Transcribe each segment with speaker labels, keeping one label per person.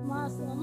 Speaker 1: మాసం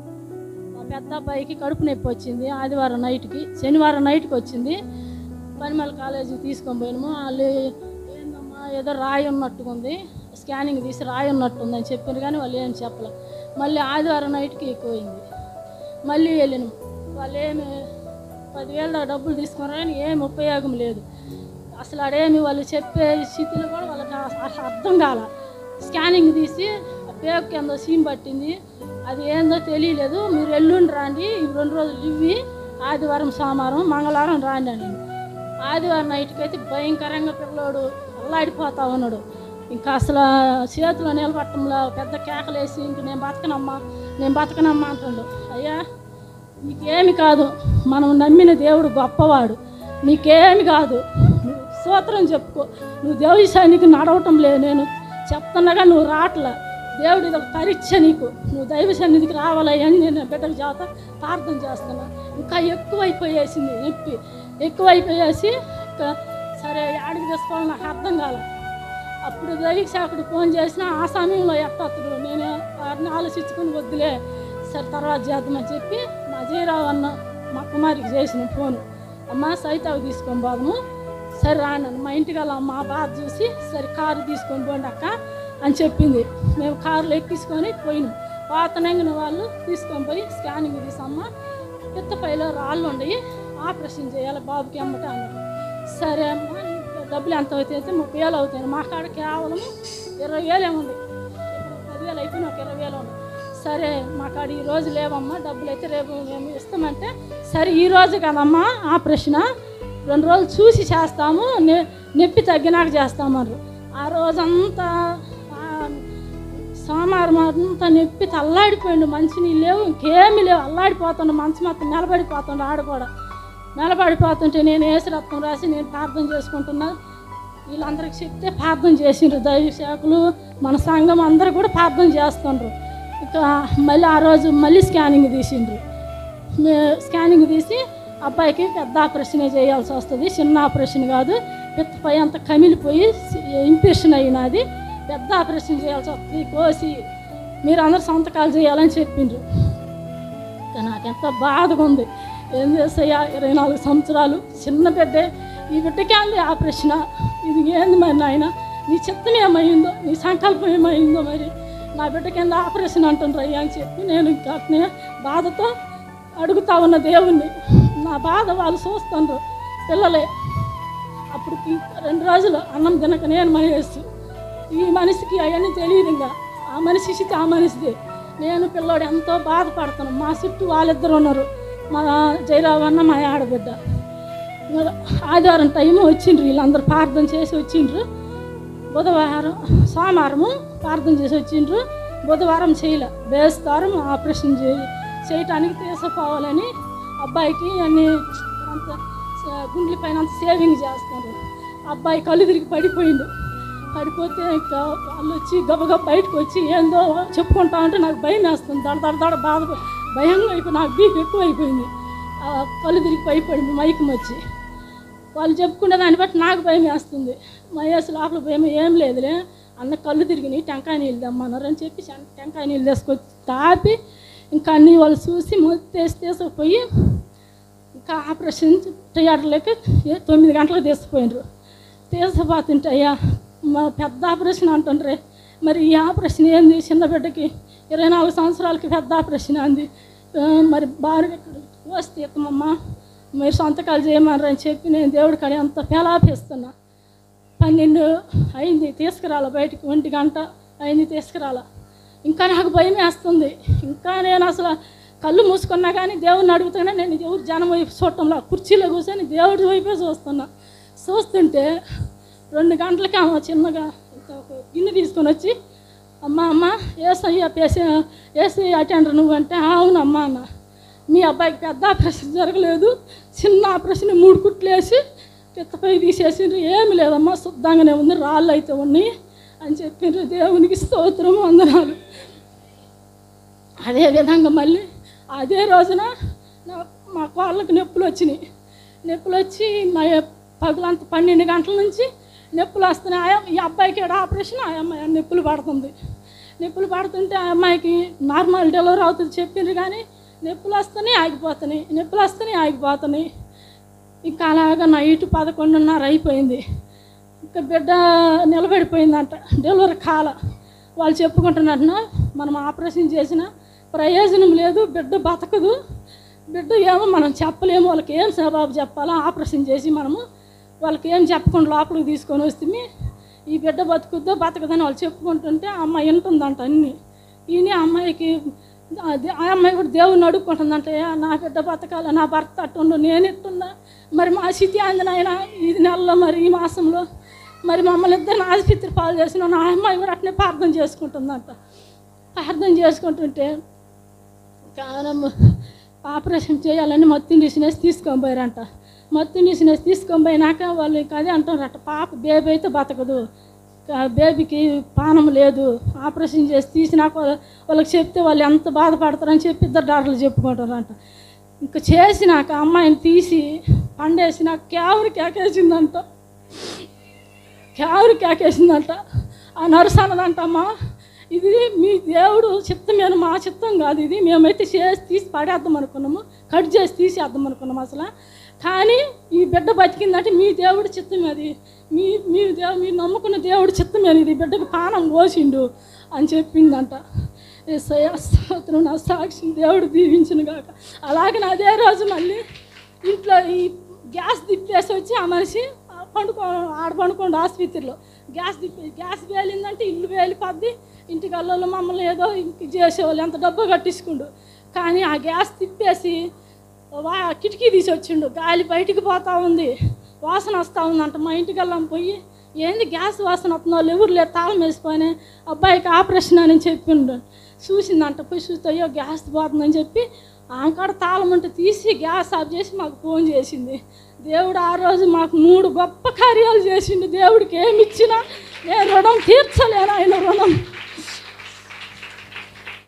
Speaker 1: మా పెద్ద అబ్బాయికి కడుపు నొప్పి వచ్చింది ఆదివారం నైట్కి శనివారం నైట్కి వచ్చింది పనిమల కాలేజీకి తీసుకొని పోయినాము వాళ్ళు ఏందమ్మా ఏదో రాయి ఉన్నట్టుగా ఉంది స్కానింగ్ తీసి రాయి ఉన్నట్టు ఉందని చెప్పారు కానీ వాళ్ళు ఏం చెప్పలే మళ్ళీ ఆదివారం నైట్కి ఎక్కువైంది మళ్ళీ వెళ్ళినాము వాళ్ళు ఏమి పదివేల దాకా డబ్బులు తీసుకున్నారు కానీ ఏమి ఉపయోగం లేదు అసలు అడేమి వాళ్ళు చెప్పే స్థితిలో కూడా వాళ్ళకి అసలు అర్థం కాల స్కానింగ్ తీసి ఆ పేగు కింద సీమ్ పట్టింది అది ఏందో తెలియలేదు మీరు ఎల్లుండి రాండి ఈ రెండు రోజులు ఇవ్వి ఆదివారం సోమవారం మంగళవారం రాండి అని ఆదివారం నైట్కి అయితే భయంకరంగా పిల్లోడు అల్లాడిపోతా ఉన్నాడు ఇంకా అసలు చేతిలో నిలబట్టంలో పెద్ద కేకలేసి ఇంక నేను బతకనమ్మా నేను బతకనమ్మా అంటుండు అయ్యా నీకేమి కాదు మనం నమ్మిన దేవుడు గొప్పవాడు నీకేమి కాదు నువ్వు సూత్రం చెప్పుకో నువ్వు దేవశానికి నడవటం లేదు నేను చెప్తుండగా నువ్వు రావట్లే దేవుడు ఇది ఒక పరీక్ష నీకు నువ్వు దైవ సన్నిధికి రావాలని నేను బిడ్డకు చేత ప్రార్థన చేస్తున్నా ఇంకా ఎక్కువైపోయేసింది నొప్పి ఎక్కువైపోయేసి ఇంకా సరే ఆడికి తీసుకోవాలి నాకు అర్థం కాలే అప్పుడు దైవిక శాఖడు ఫోన్ చేసిన ఆ సమయంలో ఎట్టొత్తడు నేను వారిని ఆలోచించుకుని వద్దులే సరే తర్వాత చేద్దామని చెప్పి మా జయరావు అన్న మా కుమారికి చేసిన ఫోన్ అమ్మ సైతావు తీసుకొని పోదాము సరే రాను మా ఇంటికి వెళ్ళా మా బాధ చూసి సరే కారు తీసుకొని పోండి అక్క అని చెప్పింది మేము కారులో ఎక్కించుకొని పోయినాం పాతనంగిన వాళ్ళు తీసుకొని పోయి స్కానింగ్ తీసమ్మ పిత్తపైలో రాళ్ళు ఉండయి ఆపరేషన్ చేయాలి బాబుకి అమ్మట అన్నారు సరే అమ్మ ఇంకా డబ్బులు ఎంత అవుతాయి ముప్పై వేలు అవుతాయి మా కాడ కేవలం ఇరవై వేలు ఏముంది ఇప్పుడు పదివేలు అయిపోయిన ఒక ఇరవై వేలు ఉంది సరే మా కాడ ఈ రోజు లేవమ్మా డబ్బులు అయితే రేపు మేము ఇస్తామంటే సరే ఈ రోజు కదమ్మా ఆపరేషన్ రెండు రోజులు చూసి చేస్తాము నె- నొప్పి తగ్గినాక చేస్తామన్నారు ఆ రోజంతా ఆ, సోమవారం అంతా నొప్పి తల్లాడిపోయిండు మంచినీళ్ళు లేవు ఇంకేమీ లేవు అల్లాడిపోతుండు మంచి మొత్తం నిలబడిపోతుండు ఆడ కూడా నిలబడిపోతుంటే నేను వేసి రక్తం రాసి నేను ప్రార్థన చేసుకుంటున్నా వీళ్ళందరికి చెప్తే ప్రార్థన చేసిండ్రు దైవ సేవకులు మన సంఘం అందరూ కూడా ప్రార్థన చేస్తుండ్రు ఇక మళ్ళీ ఆ రోజు మళ్ళీ స్కానింగ్ తీసిండ్రు మే- స్కానింగ్ తీసి అబ్బాయికి పెద్ద ఆపరేషన్ చేయాల్సి వస్తుంది చిన్న ఆపరేషన్ కాదు పిత్తపై అంత కమిలిపోయి ఇన్ఫెక్షన్ అయినది పెద్ద ఆపరేషన్ చేయాల్సి వస్తుంది కోసి మీరు అందరు సంతకాలు చేయాలని చెప్పిండ్రు ఇంకా నాకు ఎంత బాధగా ఉంది ఏం చేస్తాయా ఇరవై నాలుగు సంవత్సరాలు చిన్న బిడ్డే ఈ బిడ్డకి అంది ఆపరేషన్ ఇది ఏంది మరి నాయన నీ చిత్తం ఏమైందో నీ సంకల్పం ఏమైందో మరి నా బిడ్డ కింద ఆపరేషన్ అంటుండ్రు అయ్యా అని చెప్పి నేను ఇంకా అట్నే బాధతో అడుగుతా ఉన్న దేవుణ్ణి నా బాధ వాళ్ళు చూస్తుండ్రు పిల్లలే అప్పుడు రెండు రోజులు అన్నం తినక నేను మహేష్ ఈ మనిషికి అవన్నీ తెలియదు ఇంకా ఆ మనిషి స్థితి ఆ మనిషిది నేను పిల్లోడు ఎంతో బాధపడుతున్నాను మా చుట్టూ వాళ్ళిద్దరు ఉన్నారు మా జయరావు అన్న మా ఆడబిడ్డ ఇంకా ఆదివారం టైం వచ్చిండ్రు వీళ్ళందరూ ప్రార్థన చేసి వచ్చిండ్రు బుధవారం సోమవారము ప్రార్థన చేసి వచ్చిండ్రు బుధవారం చేయలే బేస్తారం ఆపరేషన్ చే చేయటానికి తీసుకుపోవాలని అబ్బాయికి అన్ని అంత గుండెల పైన అంత సేవింగ్ చేస్తున్నారు అబ్బాయి కళ్ళు తిరిగి పడిపోయిండు పడిపోతే ఇంకా వాళ్ళు వచ్చి గబగబ బయటకు వచ్చి ఏందో చెప్పుకుంటా ఉంటే నాకు భయం వేస్తుంది దడ దడ దడ బాధ భయంగా అయిపోయి నాకు బీపీ ఎక్కువ అయిపోయింది ఆ కళ్ళు తిరిగి పడిపోయింది మైకం వచ్చి వాళ్ళు చెప్పుకునే దాన్ని బట్టి నాకు భయం వేస్తుంది మహేష్ లోపల భయం ఏం లేదులే అన్న కళ్ళు తిరిగినాయి టెంకాయ నీళ్ళు తెమ్మన్నారు అని చెప్పి టెం- టెంకాయ నీళ్ళు తీసుకొచ్చి తాపి ఇంకా అన్నీ వాళ్ళు చూసి మొత్తేసి తీసుకుపోయి ఇంకా ఆపరేషన్ థియేటర్లోకి ఏ- తొమ్మిది గంటలకు తీసుకుపోయినారు తీసుకుపోతుంటే అయ్యా మా పెద్ద ఆపరేషన్ అంటుండ్రే మరి ఈ ఆపరేషన్ ఏంది చిన్న బిడ్డకి ఇరవై నాలుగు సంవత్సరాలకి పెద్ద ఆపరేషన్ అంది ఆ, మరి భార్య ఇక్కడ వస్తే ఇస్తామమ్మా మీరు సంతకాలు చేయమన్నారు అని చెప్పి నేను దేవుడి కాడ అంత పేలాపిస్తున్నా పన్నెండు అయింది తీసుకురాల బయటికి ఒంటి గంట అయింది తీసుకురాల ఇంకా నాకు భయం వేస్తుంది ఇంకా నేను అసలు కళ్ళు మూసుకున్నా కానీ దేవుడిని అడుగుతున్నా నేను ఎవరు జనం వైపు చూడటంలో కుర్చీలో కూర్చొని దేవుడి వైపే చూస్తున్నా చూస్తుంటే రెండు గంటలకి ఆమె చిన్నగా ఇంత ఒక గిన్నె తీసుకొని వచ్చి అమ్మ అమ్మ ఏసయ్య పేసే ఏసీ అటెండర్ నువ్వు అంటే అవునమ్మా అన్న మీ అబ్బాయికి పెద్ద ఆపరేషన్ జరగలేదు చిన్న ఆపరేషన్ మూడు కుట్లు వేసి పిత్తపై తీసేసిండ్రు ఏమి లేదమ్మా శుద్ధంగానే ఉంది రాళ్ళు అయితే ఉన్నాయి అని చెప్పిండ్రు దేవునికి స్తోత్రం వందనాలు అదే విధంగా మళ్ళీ అదే రోజున నా మా కోళ్ళకి నొప్పులు వచ్చినాయి నొప్పులు వచ్చి మా పగులంత పన్నెండు గంటల నుంచి నొప్పులు వస్తున్నాయి ఆ- ఈ అబ్బాయికి ఈడ ఆపరేషన్ ఆ అమ్మాయి నొప్పులు పడుతుంది నొప్పులు పడుతుంటే ఆ అమ్మాయికి నార్మల్ డెలివరీ అవుతుంది చెప్పిండ్రు కానీ నొప్పులు వస్తేనే ఆగిపోతున్నాయి నొప్పులు వస్తేనే ఆగిపోతున్నాయి ఇంకా అలాగా నైట్ పదకొండున్నర అయిపోయింది ఇంకా బిడ్డ నిలబడిపోయిందంట డెలివరీ కాల వాళ్ళు చెప్పుకుంటున్నట్టున మనం ఆపరేషన్ చేసిన ప్రయోజనం లేదు బిడ్డ బతకదు బిడ్డ ఏమో మనం చెప్పలేము వాళ్ళకి ఏం సబాబు చెప్పాలో ఆపరేషన్ చేసి మనము వాళ్ళకి ఏం చెప్పకుండా లోపలికి తీసుకొని వస్తే ఈ బిడ్డ బతుకుద్దో బతకదని వాళ్ళు చెప్పుకుంటుంటే ఆ అమ్మాయి వింటుందంట అన్నీ ఈయన ఆ అమ్మాయికి అది ఆ అమ్మాయి కూడా దేవుని అడుక్కుంటుందంట "ఏ, నా బిడ్డ బతకాల నా భర్త అట్టుండు నేను ఎట్టున్నా మరి మా స్థితి ఆయన ఇది నెలలో మరి ఈ మాసంలో మరి మమ్మల్ని ఇద్దరిని ఆసుపత్రి పాలు చేసిన నా అమ్మాయి కూడా అట్నే ప్రార్థన చేసుకుంటుందంట ప్రార్థన చేసుకుంటుంటే కానమ్మ ఆపరేషన్ చేయాలని మొత్తం డిసినేసి తీసుకొని పోయారంట మొత్తం డిసినేసి తీసుకొని పోయినాక వాళ్ళు ఇంకా అదే అంటారట పాప బేబీ అయితే బతకదు కా- బేబీకి పానం లేదు ఆపరేషన్ చేసి తీసినాక వాళ్ళ- వాళ్ళకి చెప్తే వాళ్ళు ఎంత బాధపడతారని చెప్పి ఇద్దరు డాక్టర్లు చెప్పుకుంటారంట ఇంకా చేసినాక అమ్మాయిని తీసి పండేసినాక కేవరి కేకేసిందంట కేవరి కేకేసిందంట ఆ నర్సు అన్నదంటమ్మా ఇది మీ దేవుడు చిత్తమేను మా చిత్తం కాదు ఇది మేమైతే చేసి తీసి పడేద్దాం అనుకున్నాము కట్ చేసి తీసేద్దాం అనుకున్నాం అసలు కానీ ఈ బిడ్డ బతికిందంటే మీ దేవుడు చిత్తం అది మీ మీ దేవు మీరు నమ్ముకున్న దేవుడు చిత్తమేను ఇది బిడ్డకు పానం పోసిండు అని చెప్పిందంట ఏసయ్య స్తోత్రం నా సాక్షి దేవుడు దీవించిన గాక అలాగే అదే రోజు మళ్ళీ ఇంట్లో ఈ గ్యాస్ తిప్పేసి వచ్చి ఆ మనిషి పండుకో ఆడ పండుకోండి ఆసుపత్రిలో గ్యాస్ తిప్పి గ్యాస్ వేలిందంటే ఇల్లు వేలిపోద్ది ఇంటికి అల్లలో మమ్మల్ని ఏదో ఇంక చేసేవాళ్ళు ఎంత డబ్బు కట్టించుకుండు కానీ ఆ గ్యాస్ తిప్పేసి వా కిటికీ తీసి వచ్చిండు గాలి బయటికి పోతా ఉంది వాసన వస్తూ ఉందంట మా ఇంటికి వెళ్ళాం పోయి ఏంది గ్యాస్ వాసన వస్తుందో వాళ్ళు ఎవరు లేరు తాళం వేసిపోయినా అబ్బాయికి ఆపరేషన్ అని చెప్పిండు చూసిందంట పోయి చూస్తే అయ్యో గ్యాస్ పోతుందని చెప్పి ఆంకాడ తాళం ఉంటే తీసి గ్యాస్ ఆఫ్ చేసి మాకు ఫోన్ చేసింది దేవుడు ఆ రోజు మాకు మూడు గొప్ప కార్యాలు చేసిండు దేవుడికి ఏమి ఇచ్చినా నేను రుణం తీర్చలేను ఆయన రుణం